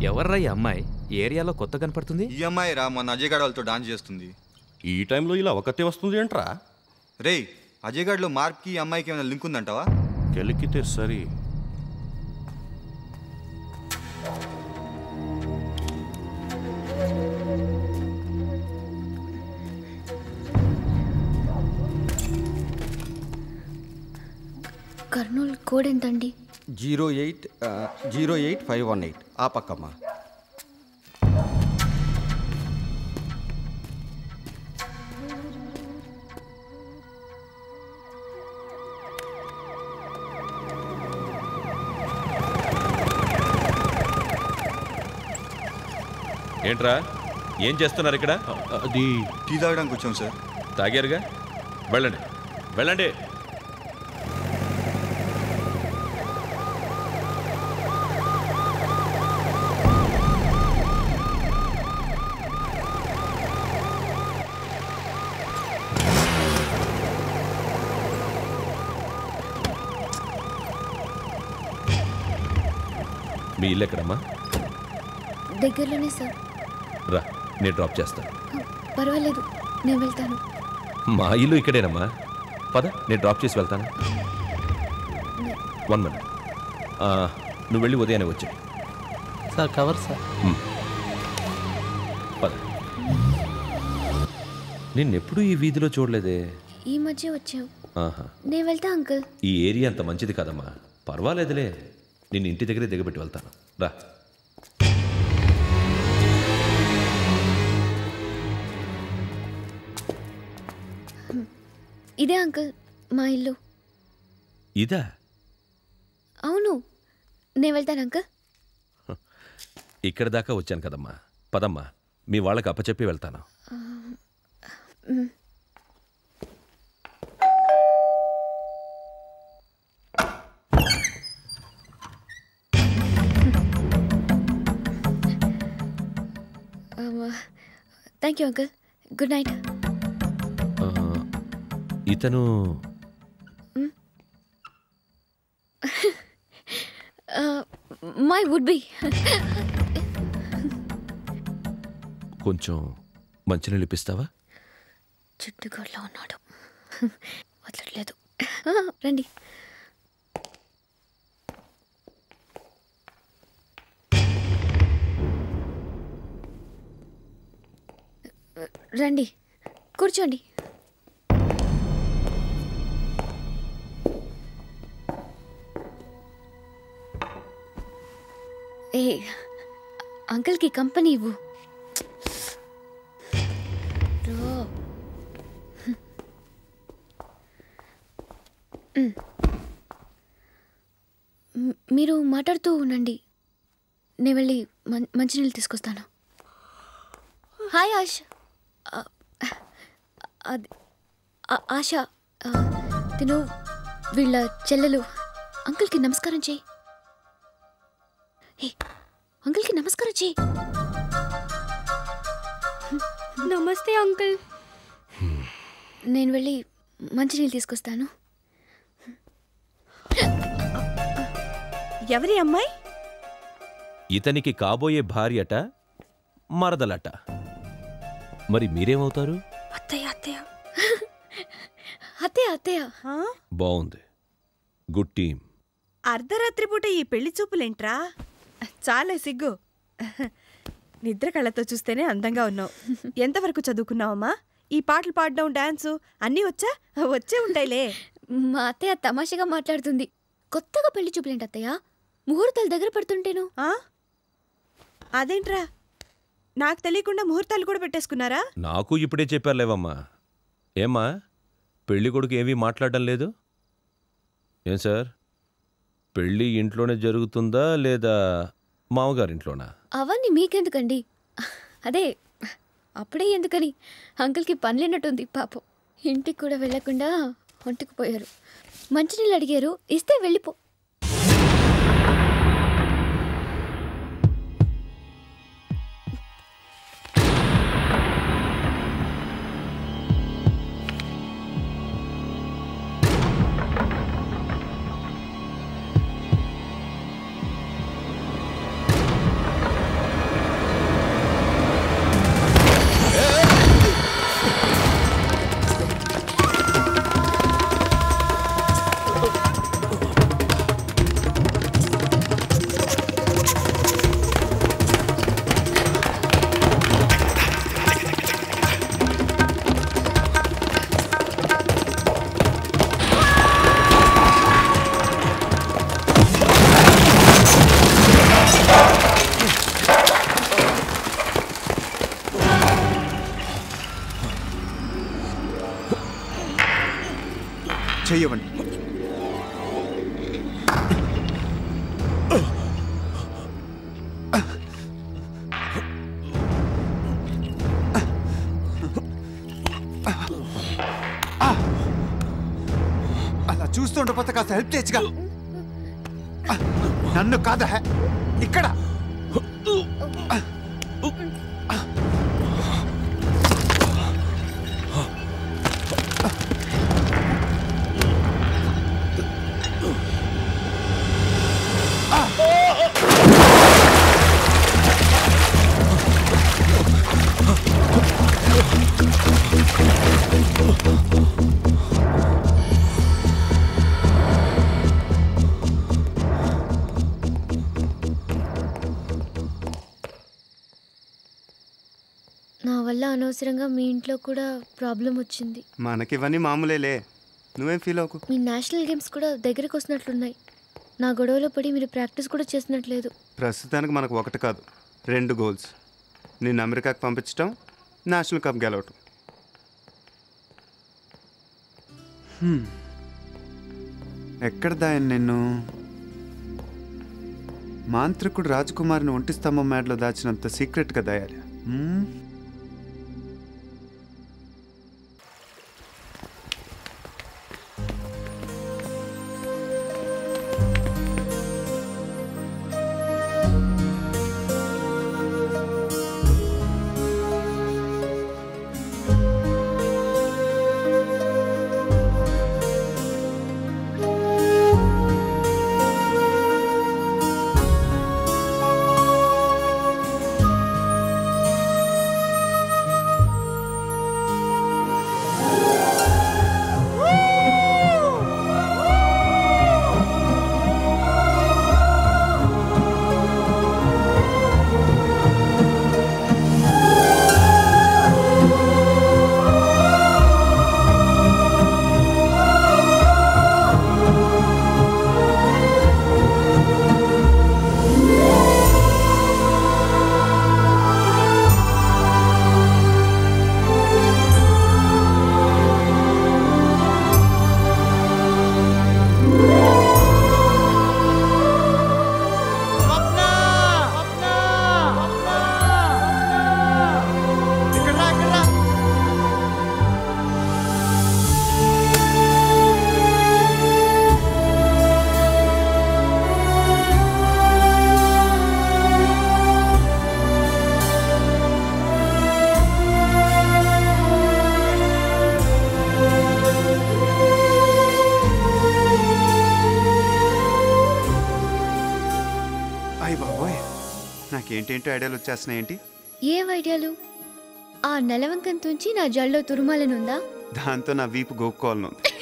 ఎవర్రా ఈ అమ్మాయి ఈ ఏరియాలో కొత్త కనపడుతుంది ఈ అమ్మాయి రా మొన్న అజయ్ గాడ్ వాళ్ళతో డాన్స్ చేస్తుంది ఈ టైంలో ఇలా ఒకతే వస్తుంది ఏంట్రా రేయ్ అజయ్ గాడ్లో మార్క్కి ఈ అమ్మాయికి ఏమైనా లింక్ ఉందంటావా కెలికితే సరి కర్నూలు కోడ్ ఎంతండి zero eight zero eight five one eight ఆ పక్కమ్మా ఏంట్రా ఏం చేస్తున్నారు ఇక్కడ అది టీ తాగడానికి వచ్చాం సార్ తాగారుగా వెళ్ళండి వెళ్ళండి మీ ఇల్లు ఎక్కడమ్మా దగ్గరలోనే సార్ రా నేను డ్రాప్ చేస్తాను పర్వాలేదు నేను వెళ్తాను మా ఇల్లు ఇక్కడేనమ్మా పద నేను డ్రాప్ చేసి వెళ్తాను వన్ మినిట్ నువ్వు వెళ్ళి ఉదయాన్నే వచ్చే సార్ కవర్ సార్ పద నిన్నెప్పుడూ ఈ వీధిలో చూడలేదే ఈ మధ్య వచ్చావు ఆహా నేను వెళ్తా అంకుల్ ఈ ఏరియా అంత మంచిది కాదమ్మా పర్వాలేదులే నిన్ను ఇంటి దగ్గరే దిగబెట్టి వెళ్తాను రా ఇదే అంకుల్ మా ఇల్లు ఇదా అవును నేను వెళ్తాను అంకుల్ ఇక్కడ దాకా వచ్చాను కదమ్మా పదమ్మా మీ వాళ్ళకి అప్పచెప్పి వెళ్తాను మ్. Thank you uncle good night ఆ, ఇతను మై వుడ్ బి కొంచెం మంచినీళ్ళు ఇప్పిస్తావా చుట్టుకోట్లో ఉన్నాడు వదలట్లేదు ఆ, రండి రండి కూర్చోండి ఏ అంకుల్కి కంపెనీ ఇవ్వు రో. మ్. మ్, మీరు మాట్లాడుతూ ఉండండి నేను వెళ్ళి మం మంచినీళ్ళు తీసుకొస్తాను హాయ్ ఆశ ఆ, అది ఆ- ఆశ ఆ, తిను వీళ్ళ చెల్లెలు అంకుల్కి నమస్కారం చేయి ఏ అంకుల్కి నమస్కారం చేయి నమస్తే అంకుల్ నేను వెళ్ళి మంచినీళ్ళు తీసుకొస్తాను ఎవరి అమ్మాయి ఇతనికి కాబోయే భార్యట మరదలట మరి మీరేమవుతారు అత్తయ్య అత్తయ్య అత్తయ్య అత్తయ్య బాగుంది గుడ్ టీమ్ అర్ధరాత్రి పూట ఈ పెళ్లి చూపులేంట్రా చాలే సిగ్గు నిద్ర కళ్ళతో చూస్తేనే అందంగా ఉన్నావు ఎంతవరకు చదువుకున్నావమ్మా ఈ పాటలు పాడడం డాన్సు అన్నీ వచ్చా వచ్చే ఉంటాయిలే మా అత్తయ్య తమాషగా మాట్లాడుతుంది కొత్తగా పెళ్లి చూపులేంటి అత్తయ్య ముహూర్తాలు దగ్గర పడుతుంటేను అదేంట్రా నాకు తెలియకుండా ముహూర్తాలు కూడా పెట్టేసుకున్నారా నాకు ఇప్పుడే చెప్పారులేవమ్మా ఏమ్మా పెళ్లి కొడుకు ఏమీ మాట్లాడడం లేదు ఏం సార్ పెళ్ళి ఇంట్లోనే జరుగుతుందా లేదా మామగారింట్లోనా అవన్నీ మీకెందుకండి అదే అప్పుడే ఎందుకని అంకుల్కి పనిలేనట్టుంది పాపం ఇంటికి కూడా వెళ్ళకుండా ఒంటికి పోయారు మంచినీళ్ళు అడిగారు ఇస్తే వెళ్ళిపో చెయ్యవండి అలా చూస్తుండపోతే కాస్త హెల్ప్ చేయొచ్చుగా నన్ను కాదా ఇక్కడ నా వల్ల అనవసరంగా మీ ఇంట్లో కూడా ప్రాబ్లం వచ్చింది మనకివన్నీ మామూలేలే నువ్వేం ఫీల్ అవ్వకు మీ నేషనల్ గేమ్స్ కూడా దగ్గరికి వస్తున్నట్లున్నాయి నా గొడవలో పడి మీరు ప్రాక్టీస్ కూడా చేసినట్లేదు ప్రస్తుతానికి మనకు ఒకటి కాదు రెండు గోల్స్ నిన్ను అమెరికాకు పంపించడం నేషనల్ కప్ గెలవటం హ్మ్. ఎక్కడ దాయను నిన్ను మాంత్రికుడు రాజకుమారిని ఒంటి స్తంభం మేడలో దాచినంత సీక్రెట్గా దాయాలి హ్మ్? అయ్య బాబోయ్ నాకేంటేంటో ఐడియాలు వచ్చేస్తున్నాయి ఏంటి ఏం ఐడియాలు ఆ నెలవంకం తుంచి నా జల్లో తురుమాలనుందా దాంతో నా వీపు గోక్కోవాలను ఉంది